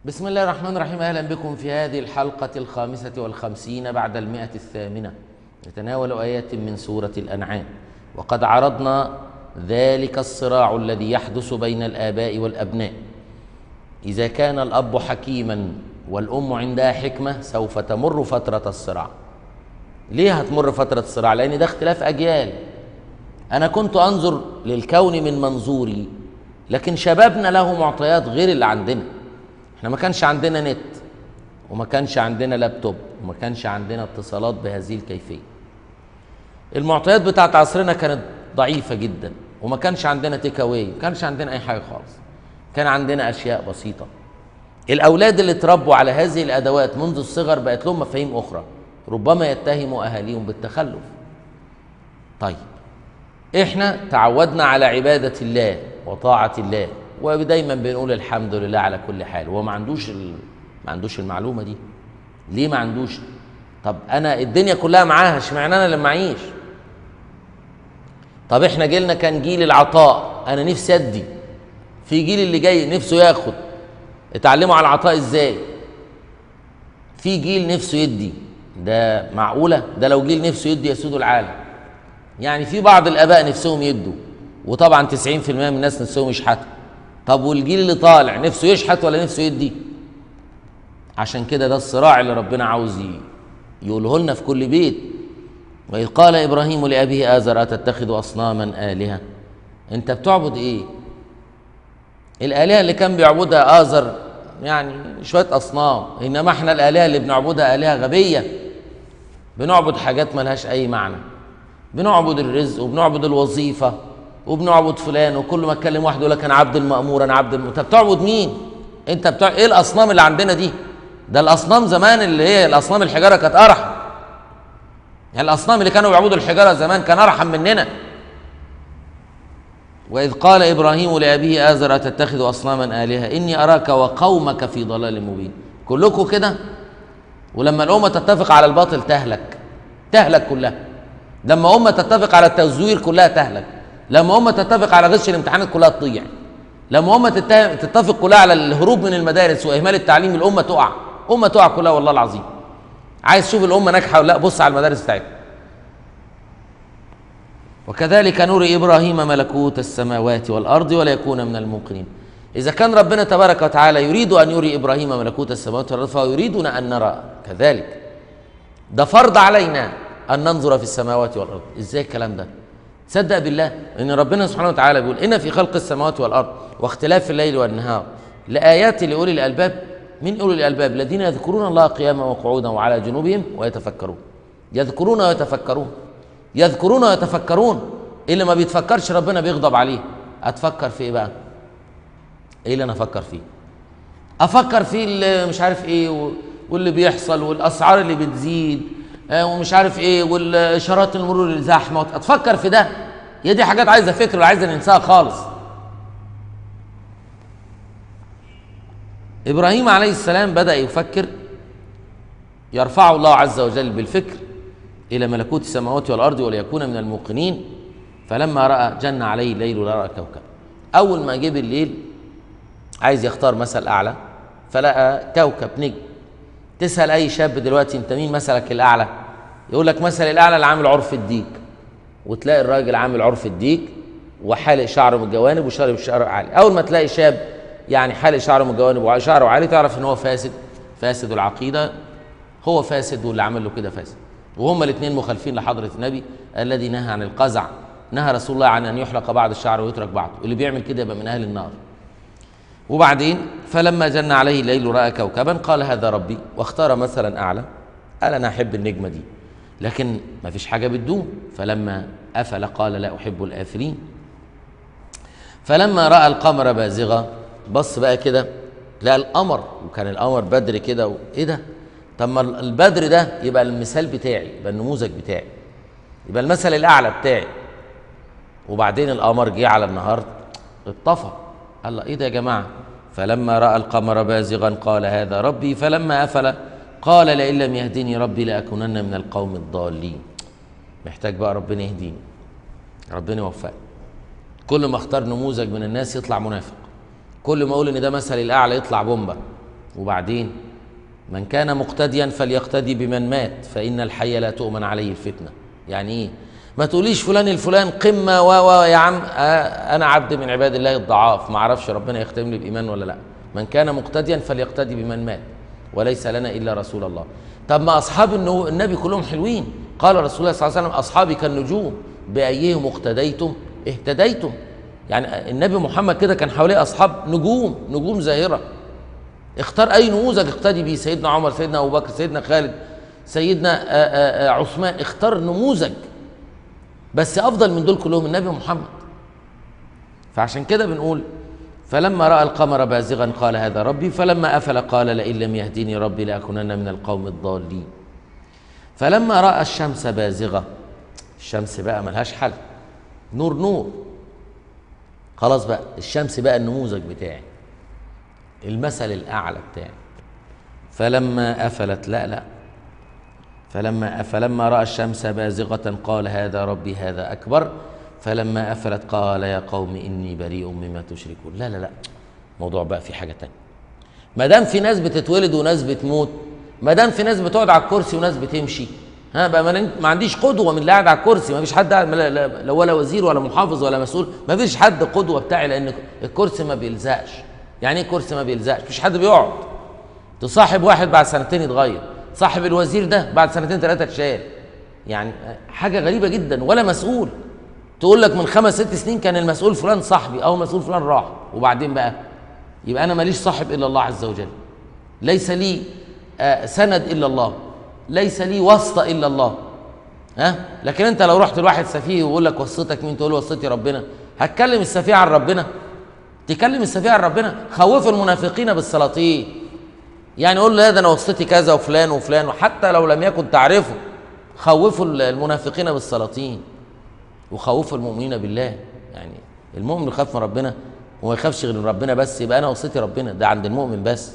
بسم الله الرحمن الرحيم أهلا بكم في هذه الحلقة الخامسة والخمسين بعد المئة الثامنة نتناول آيات من سورة الأنعام وقد عرضنا ذلك الصراع الذي يحدث بين الآباء والأبناء إذا كان الأب حكيما والأم عندها حكمة سوف تمر فترة الصراع ليه هتمر فترة الصراع؟ لأن ده اختلاف أجيال أنا كنت أنظر للكون من منظوري لكن شبابنا له معطيات غير اللي عندنا احنا ما كانش عندنا نت وما كانش عندنا لابتوب وما كانش عندنا اتصالات بهذه الكيفية المعطيات بتاعت عصرنا كانت ضعيفة جدا وما كانش عندنا تيك اواي ما كانش عندنا أي حاجة خالص كان عندنا أشياء بسيطة الأولاد اللي اتربوا على هذه الأدوات منذ الصغر بقت لهم مفاهيم أخرى ربما يتهموا أهاليهم بالتخلف طيب احنا تعودنا على عبادة الله وطاعة الله ودايما بنقول الحمد لله على كل حال هو ما عندوش ال... ما عندوش المعلومة دي ليه ما عندوش طب انا الدنيا كلها معاها اشمعنى انا اللي معيش طب احنا جيلنا كان جيل العطاء انا نفسي ادي في جيل اللي جاي نفسه ياخد اتعلموا على العطاء ازاي في جيل نفسه يدي ده معقولة ده لو جيل نفسه يدي يسود العالم يعني في بعض الاباء نفسهم يدوا وطبعا 90% من الناس نفسهم يشحتوا طب والجيل اللي طالع نفسه يشحت ولا نفسه يدي عشان كده ده الصراع اللي ربنا عاوز يقوله لنا في كل بيت وإذ قال إبراهيم لأبيه آزر أتتخذ أصناما آلهة أنت بتعبد إيه الآلهة اللي كان بيعبدها آزر يعني شوية أصنام إنما إحنا الآلهة اللي بنعبدها آلهة غبية بنعبد حاجات ملهاش أي معنى بنعبد الرزق وبنعبد الوظيفة وبنعبد فلان وكل ما اتكلم واحد يقول لك انا عبد المأمور انا عبد الم... انت بتعبد مين؟ انت بتاع ايه الاصنام اللي عندنا دي؟ ده الاصنام زمان اللي هي الاصنام الحجاره كانت ارحم. يعني الاصنام اللي كانوا بيعبدوا الحجاره زمان كان ارحم مننا. واذ قال ابراهيم لابيه ازر اتتخذ اصناما الهه اني اراك وقومك في ضلال مبين. كلكم كده ولما الامه تتفق على الباطل تهلك. تهلك كلها. لما امه تتفق على التزوير كلها تهلك. لما امه تتفق على غش الامتحانات كلها تضيع لما امه تتفق كلها على الهروب من المدارس واهمال التعليم الامه تقع امه تقع كلها والله العظيم عايز تشوف الامه ناجحه ولا لا بص على المدارس بتاعتها وكذلك نري ابراهيم ملكوت السماوات والارض ولا يكون من الموقنين اذا كان ربنا تبارك وتعالى يريد ان يري ابراهيم ملكوت السماوات والارض فهو يريدنا ان نرى كذلك ده فرض علينا ان ننظر في السماوات والارض ازاي الكلام ده تصدق بالله ان ربنا سبحانه وتعالى بيقول ان في خلق السماوات والارض واختلاف الليل والنهار لايات لاولي الالباب من اولي الالباب الذين يذكرون الله قياما وقعودا وعلى جنوبهم ويتفكرون يذكرون ويتفكرون يذكرون ويتفكرون اللي ما بيتفكرش ربنا بيغضب عليه اتفكر في ايه بقى ايه اللي انا افكر فيه افكر في اللي مش عارف ايه واللي بيحصل والاسعار اللي بتزيد ومش عارف ايه والاشارات المرور اللي زحمه اتفكر في ده هي دي حاجات عايزه فكر وعايزه ننساها خالص ابراهيم عليه السلام بدا يفكر يرفعه الله عز وجل بالفكر الى ملكوت السماوات والارض وليكون من الموقنين فلما راى جن عليه الليل وراى كوكب اول ما جه الليل عايز يختار مثل اعلى فلقى كوكب نجم تسال اي شاب دلوقتي انت مين مثلك الاعلى يقول لك مثل الاعلى اللي عامل عرف الديك وتلاقي الراجل عامل عرف الديك وحالق شعره من الجوانب وشارب شعره عالي اول ما تلاقي شاب يعني حالق شعره من الجوانب وشعره عالي تعرف ان هو فاسد فاسد العقيده هو فاسد واللي عمل له كده فاسد وهما الاثنين مخالفين لحضره النبي الذي نهى عن القزع نهى رسول الله عن ان يحلق بعض الشعر ويترك بعض واللي بيعمل كده يبقى من اهل النار وبعدين فلما جن عليه الليل راى كوكبا قال هذا ربي واختار مثلا اعلى قال انا احب النجمه دي لكن ما فيش حاجه بتدوم فلما افل قال لا احب الافلين فلما راى القمر بازغا بص بقى كده لقى القمر وكان القمر بدر كده ايه ده طب ما البدر ده يبقى المثال بتاعي يبقى النموذج بتاعي يبقى المثل الاعلى بتاعي وبعدين القمر جه على النهار اتطفى الله ايه ده يا جماعه فلما راى القمر بازغا قال هذا ربي فلما افل قال لئن لم يهدني ربي لاكونن من القوم الضالين محتاج بقى ربنا يهديني ربنا يوفقني كل ما اختار نموذج من الناس يطلع منافق كل ما اقول ان ده مثل الاعلى يطلع بومبا وبعدين من كان مقتديا فليقتدي بمن مات فإن الحي لا تؤمن عليه الفتنة يعني إيه ما تقوليش فلان الفلان قمة و و يا عم آه أنا عبد من عباد الله الضعاف ما أعرفش ربنا يختم لي بإيمان ولا لا من كان مقتديا فليقتدي بمن مات وليس لنا إلا رسول الله طب ما أصحاب النو- النبي كلهم حلوين قال رسول الله صلى الله عليه وسلم أصحابي كالنجوم بأيهم اقتديتم اهتديتم يعني النبي محمد كده كان حواليه أصحاب نجوم نجوم زاهرة اختار اي نموذج اقتدي بيه سيدنا عمر سيدنا ابو بكر سيدنا خالد سيدنا آآ آآ عثمان اختار نموذج بس افضل من دول كلهم النبي محمد فعشان كده بنقول فلما راى القمر بازغا قال هذا ربي فلما افل قال لئن لم يهديني ربي لاكونن من القوم الضالين فلما راى الشمس بازغه الشمس بقى ملهاش حل نور نور خلاص بقى الشمس بقى النموذج بتاعي المثل الاعلى بتاعي فلما افلت لا لا فلما فلما راى الشمس بازغه قال هذا ربي هذا اكبر فلما افلت قال يا قوم اني بريء مما تشركون لا لا لا موضوع بقى في حاجه تانية ما دام في ناس بتتولد وناس بتموت ما دام في ناس بتقعد على الكرسي وناس بتمشي ها بقى ما, ما عنديش قدوه من اللي قاعد على الكرسي ما فيش حد قاعد لا, لا, لا ولا وزير ولا محافظ ولا مسؤول ما فيش حد قدوه بتاعي لان الكرسي ما بيلزقش يعني ايه كرسي ما بيلزقش مفيش حد بيقعد تصاحب واحد بعد سنتين يتغير صاحب الوزير ده بعد سنتين ثلاثه اتشال يعني حاجه غريبه جدا ولا مسؤول تقول لك من خمس ست سنين كان المسؤول فلان صاحبي او مسؤول فلان راح وبعدين بقى يبقى انا ماليش صاحب الا الله عز وجل ليس لي آه سند الا الله ليس لي واسطه الا الله ها لكن انت لو رحت لواحد سفيه ويقول لك وصيتك مين تقول له وصيتي ربنا هتكلم السفيه عن ربنا تكلم السفيه عن ربنا خوفوا المنافقين بالسلاطين يعني قول له ده انا وصيتي كذا وفلان وفلان وحتى لو لم يكن تعرفه خوفوا المنافقين بالسلاطين وخوفوا المؤمنين بالله يعني المؤمن يخاف من ربنا وما يخافش غير من ربنا بس يبقى انا وصيتي ربنا ده عند المؤمن بس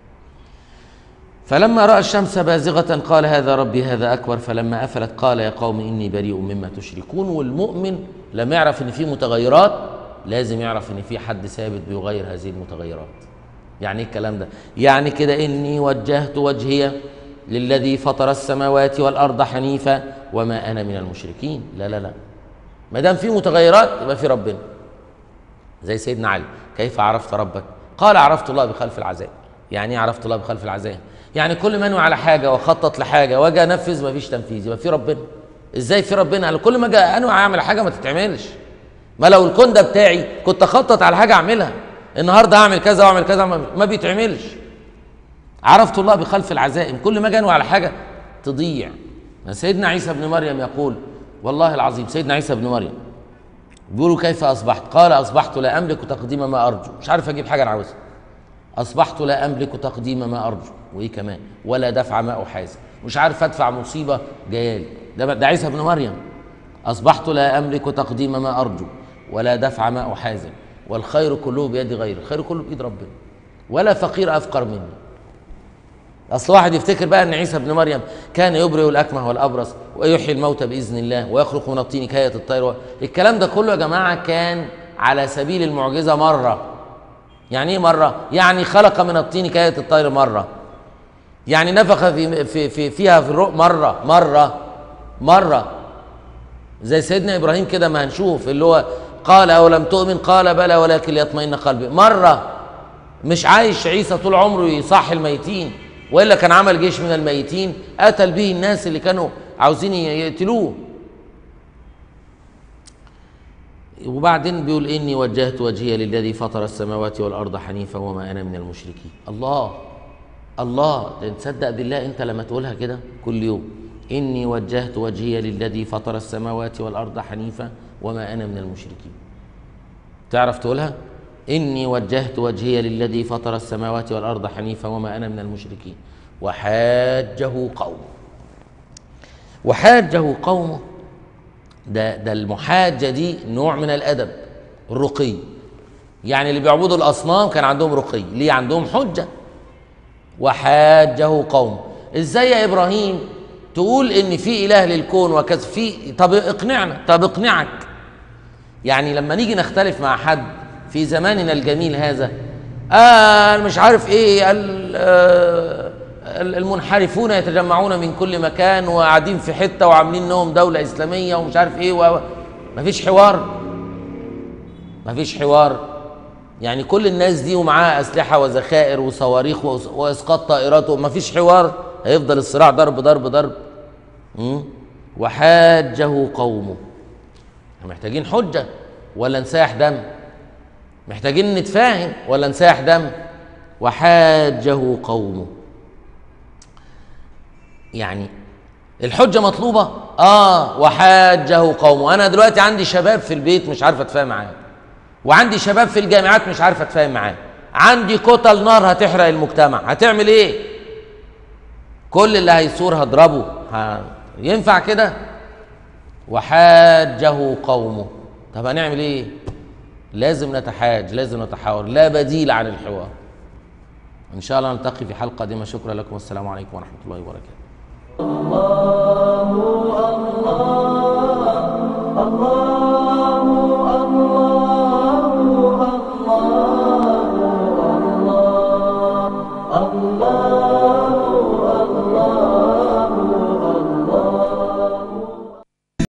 فلما راى الشمس بازغه قال هذا ربي هذا اكبر فلما افلت قال يا قوم اني بريء مما تشركون والمؤمن لما يعرف ان في متغيرات لازم يعرف ان في حد ثابت بيغير هذه المتغيرات يعني ايه الكلام ده يعني كده اني وجهت وجهي للذي فطر السماوات والارض حنيفا وما انا من المشركين لا لا لا ما دام في متغيرات يبقى في ربنا زي سيدنا علي كيف عرفت ربك قال عرفت الله بخلف العذاب يعني ايه عرفت الله بخلف العذاب يعني كل ما انوي على حاجه واخطط لحاجه واجي انفذ مفيش تنفيذ يبقى في ربنا ازاي في ربنا يعني كل ما اجي انوي اعمل حاجه ما تتعملش ما لو الكون ده بتاعي كنت اخطط على حاجه اعملها النهارده هعمل كذا واعمل كذا ما بيتعملش عرفت الله بخلف العزائم كل ما جانوا على حاجه تضيع سيدنا عيسى بن مريم يقول والله العظيم سيدنا عيسى بن مريم بيقولوا كيف اصبحت قال اصبحت لا املك تقديم ما ارجو مش عارف اجيب حاجه انا عاوزها اصبحت لا املك تقديم ما ارجو وايه كمان ولا دفع ما احاسب مش عارف ادفع مصيبه جايالي ده ده عيسى بن مريم اصبحت لا املك تقديم ما ارجو ولا دفع ما احاسب والخير كله بيد غيري الخير كله بايد ربنا ولا فقير افقر مني اصل واحد يفتكر بقى ان عيسى ابن مريم كان يبرئ الاكمه والابرص ويحيي الموتى باذن الله ويخلق من الطين كايه الطير الكلام ده كله يا جماعه كان على سبيل المعجزه مره يعني ايه مره يعني خلق من الطين كايه الطير مره يعني نفخ في في, في فيها في الروح مره مره مره زي سيدنا ابراهيم كده ما هنشوف اللي هو قال اولم تؤمن قال بلى ولكن ليطمئن قلبي مره مش عايش عيسى طول عمره يصحي الميتين والا كان عمل جيش من الميتين قتل به الناس اللي كانوا عاوزين يقتلوه وبعدين بيقول اني وجهت وجهي للذي فطر السماوات والارض حنيفا وما انا من المشركين الله الله ده تصدق بالله انت لما تقولها كده كل يوم اني وجهت وجهي للذي فطر السماوات والارض حنيفا وما انا من المشركين تعرف تقولها إني وجهت وجهي للذي فطر السماوات والأرض حنيفا وما أنا من المشركين وحاجه قومه وحاجه قومه ده ده المحاجة دي نوع من الأدب الرقي يعني اللي بيعبدوا الأصنام كان عندهم رقي ليه عندهم حجة وحاجه قومه ازاي يا إبراهيم تقول إن في إله للكون وكذا في طب اقنعنا طب اقنعك يعني لما نيجي نختلف مع حد في زماننا الجميل هذا آه مش عارف ايه ال- آه، المنحرفون يتجمعون من كل مكان وقاعدين في حته وعاملين لهم دوله اسلاميه ومش عارف ايه و... مفيش حوار مفيش حوار يعني كل الناس دي ومعاها اسلحه وذخائر وصواريخ وإس- واسقاط طائرات ومفيش حوار هيفضل الصراع ضرب ضرب ضرب مم؟ وحاجه قومه احنا محتاجين حجه ولا نساح دم محتاجين نتفاهم ولا نساح دم وحاجه قومه يعني الحجة مطلوبة اه وحاجه قومه انا دلوقتي عندي شباب في البيت مش عارف اتفاهم معاه وعندي شباب في الجامعات مش عارف اتفاهم معاه عندي كتل نار هتحرق المجتمع هتعمل ايه كل اللي هيثور هضربه ه... ينفع كده وحاجه قومه طب هنعمل ايه لازم نتحاج لازم نتحاور لا بديل عن الحوار ان شاء الله نلتقي في حلقه قادمه شكرا لكم والسلام عليكم ورحمه الله وبركاته الله